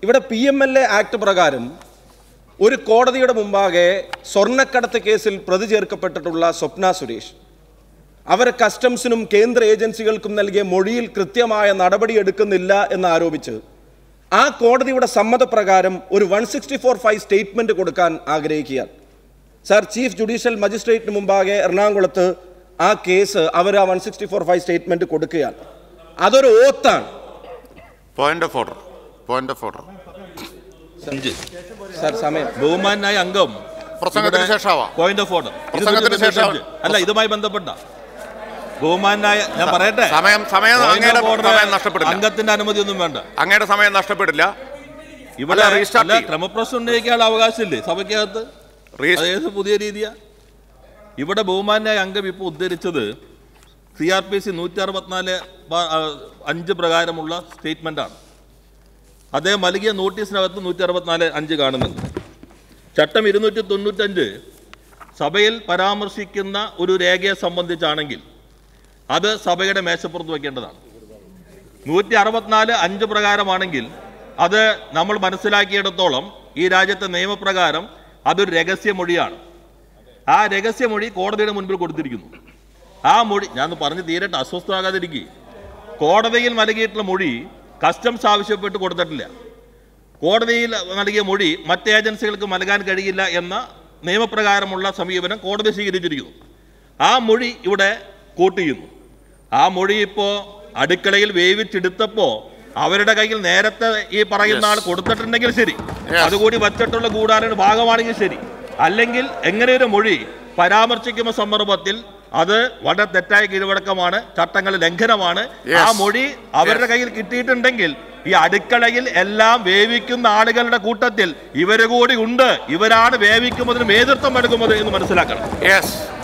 ഇവിടെ P M L A act പ്രകാരം ഒരു കോടതിയുടെ മുമ്പാകെ സ്വർണ്ണക്കടത്ത് കേസിൽ പ്രതി ചേർക്കപ്പെട്ടിട്ടുള്ള സ്വപ്ന സുരേഷ് അവർ കസ്റ്റംസിനും കേന്ദ്ര ഏജൻസികൾക്കും നൽകിയ മൊഴിയിൽ കൃത്യമായ നടപടി എടുക്കുന്നില്ല എന്ന് ആരോപിച്ച് ആ കോടതിയുടെ സമ്മതപ്രകാരം ഒരു one sixty four five statement കൊടുക്കാൻ ആഗ്രഹിക്കുകയാണ് സാർ ചീഫ് ജുഡീഷ്യൽ മജിസ്ട്രേറ്റിന് മുമ്പാകെ എറണാകുളത്ത് ആ കേസ് അവർ ആ one sixty four five statement കൊടുക്കുകയാണ് അതൊരു ഓത്താണ് point of order point of order അഞ്ച് സാർ സമയം ബഹുമാനായ അംഗം പ്രസംഗത്തിന് ഇവിടെ ശേഷമാവാം. പോയിന്റ് ഓഫ് ഓർഡർ പ്രസംഗത്തിന് ശേഷം. അല്ല ഇതുമായി ബന്ധപ്പെട്ട ബഹുമാനായ ഞാൻ പറയട്ടെ സമയം സമയം Point അങ്ങയുടെ of order സമയം നഷ്ടപ്പെടില്ല അംഗത്തിന്റെ അനുമതി ഒന്നും വേണ്ട അങ്ങയുടെ സമയം നഷ്ടപ്പെടില്ല ഇവിടെ അല്ല, restart അല്ല, ചെയ്യ്. ക്രമപ്രശ്നം ഉന്നയിക്കാനുള്ള അവകാശമില്ലേ സഭയ്ക്കകത്ത് Re- അതേത് പുതിയ രീതിയാ ഇവിടെ ബഹുമാനായ അംഗം ഇപ്പോൾ ഉദ്ധരിച്ചത് സി ആർ പി സി നൂറ്റി അറുപത്തിനാല് ബ- ആ, അഞ്ച് പ്രകാരമുള്ള സ്റ്റേറ്റ്മെന്റാണ് അദ്ദേഹം നൽകിയ നോട്ടീസിനകത്ത് നൂറ്റി അറുപത്തിനാല് അഞ്ച് കാണുന്നുണ്ട് ചട്ടം ഇരുന്നൂറ്റി തൊണ്ണൂറ്റഞ്ച് സഭയിൽ പരാമർശിക്കുന്ന ഒരു രേഖയെ സംബന്ധിച്ചാണെങ്കിൽ അത് സഭയുടെ മേശപ്പുറത്ത് വയ്ക്കേണ്ടതാണ് നൂറ്റി അറുപത്തിനാല് അഞ്ച് പ്രകാരമാണെങ്കിൽ അത് നമ്മൾ മനസ്സിലാക്കിയിടത്തോളം ഈ രാജ്യത്തെ നിയമപ്രകാരം അതൊരു രഹസ്യമൊഴിയാണ് ആ രഹസ്യമൊഴി കോടതിയുടെ മുൻപിൽ കൊടുത്തിരിക്കുന്നു ആ മൊഴി ഞാൻ പറഞ്ഞു തീരട്ടെ അസ്വസ്ഥമാകാതിരിക്കുക കോടതിയിൽ നൽകിയിട്ടുള്ള മൊഴി കസ്റ്റംസ് ആവശ്യപ്പെട്ട് കൊടുത്തിട്ടില്ല കോടതിയിൽ നൽകിയ മൊഴി മറ്റ് ഏജൻസികൾക്ക് നൽകാൻ കഴിയില്ല എന്ന നിയമപ്രകാരമുള്ള സമീപനം കോടതി സ്വീകരിച്ചിരിക്കുന്നു ആ മൊഴി ഇവിടെ കോട്ട് ചെയ്യുന്നു ആ മൊഴി ഇപ്പോൾ അടുക്കളയിൽ വേവിച്ചെടുത്തപ്പോൾ അവരുടെ കയ്യിൽ നേരത്തെ ഈ പറയുന്ന ആൾ കൊടുത്തിട്ടുണ്ടെങ്കിൽ ശരി Yes. അതുകൂടി വച്ചിട്ടുള്ള ഗൂഢാലോചന ഭാഗമാണെങ്കിൽ ശരി അല്ലെങ്കിൽ എങ്ങനെ ഒരു മൊഴി പരാമർശിക്കുന്ന സന്ദർഭത്തിൽ അത് വളരെ തെറ്റായ കീഴ്വഴക്കമാണ് ചട്ടങ്ങൾ ലംഘനമാണ് Yes. ആ മൊഴി അവരുടെ കയ്യിൽ കിട്ടിയിട്ടുണ്ടെങ്കിൽ ഈ അടുക്കളയിൽ എല്ലാം വേവിക്കുന്ന ആളുകളുടെ കൂട്ടത്തിൽ ഇവര് കൂടി ഉണ്ട് ഇവരാണ് വേവിക്കുന്നതിന് നേതൃത്വം നൽകുന്നത് എന്ന് മനസ്സിലാക്കണം യെസ്